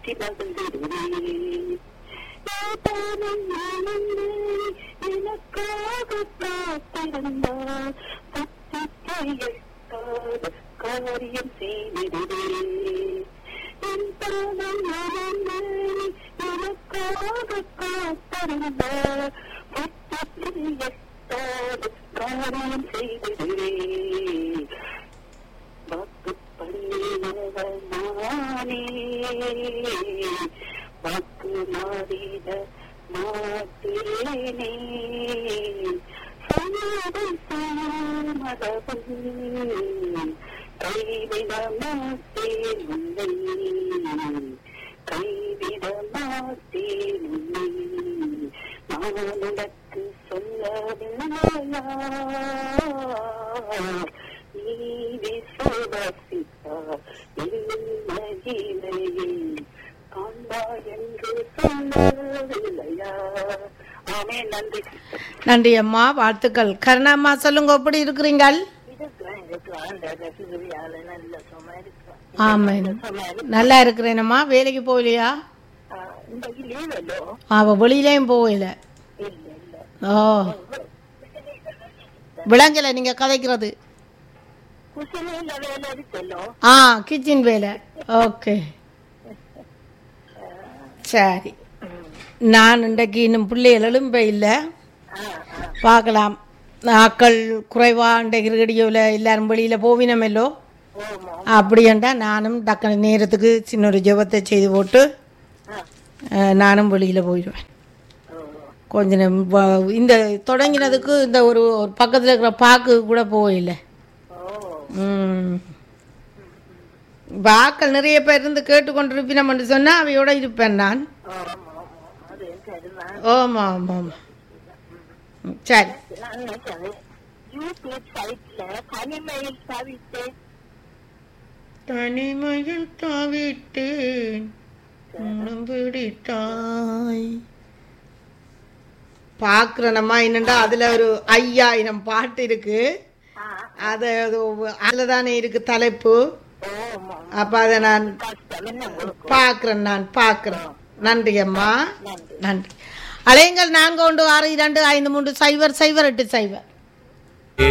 பேசி மகிழ்ந்திடுவேன் ஏதானும் மனமே எனக்காக காத்திருந்தார் சத்தியத்தை எட்டாத காரியம் செய்திடுவேன் என் தானம் மனமே எனக்காக காத்திருந்தார் சத்தியத்தை எட்டாத காரியம் செய்திடுவேன் வாக்கு பண்ணினவர் நானே வாக்கு மாறிட மாட்டேனே சொன்னதை சாமதவன் கைவிட மாட்டேன் உன்னை கைவிட மாட்டேன் உன்னை நான் உனக்கு சொல்லவில்லையா நீ விசுவாசித்தார் மகிமையை காண்பாய் என்று சொல்லவில்லையா ஆமே நன்றி நன்றி அம்மா வாழ்த்துக்கள் கருணாம்மா சொல்லுங்க எப்படி இருக்கிறீங்கள் இருக்கிறேன் இருக்கிறேன் அந்த ரசிகரியால நல்ல சும்மா இருக்கிறேன் ஆமாம் சும்மா இருக்கு நல்லா இருக்கிறேனம்மா வேலைக்கு போகலையா இன்றைக்கு லீவல்லோ அவ வெளியிலையும் போகல இல்ல இல்ல ஓ விளங்கலை நீங்க கதைக்கிறது குசிலையில வேலை இருக்கல்லோ ஆ கிச்சன் வேலை ஓகே சரி நான் இன்றைக்கு இன்னும் பிள்ளைகள் எழும்ப இல்லை ஆ ஆ பார்க்கலாம் ஆக்கள் குறைவா இன்றைக்கு ரேடியோவில் எல்லாரும் வெளியில் போவினமெல்லோ ஓமோ அப்படின்டா நானும் டக்குனு நேரத்துக்கு சின்ன ஒரு ஜெபத்தை செய்து போட்டு ஆ அஹ், நானும் வெளியில் போயிடுவேன் ஓ கொஞ்ச நேரம் வ- இந்த தொடங்கினதுக்கு இந்த ஒரு ஒரு பக்கத்தில் இருக்கிற பாக்கு கூட போகல ஓ ம் வாக்கள் நிறைய பேர் இருந்து கேட்டுக்கொண்டிருப்பினோம்னு சொன்னால் அவையோட இருப்பேன் நான் ஆமா ஆமா அது சரிதான் ஆமாம் ஆமாம் ஆமாம் ம், சரி நான் நினைச்சது யூடியூப் சைட்ல தனிமையில் தவித்தேன் தனிமையில் தாவிட்டேன் உன்னம் பிடித்தாய் பார்க்குறேனம்மா என்னண்டா அதில் ஒரு ஐயாயிரம் பாட்டு இருக்கு அது அதில் தானே இருக்கு தலைப்பு ஓமா அப்போ அதை நான் கஷ்டம் என்ன உங்களுக்கு பார்க்குறேன் நான் பார்க்குறேன் நன்றி அம்மா நன்றி நன்றி அலையுங்கள் நான்கு ஒன்று ஆறு இரண்டு ஐந்து மூன்று சைபர் சைபர் எட்டு சைபர்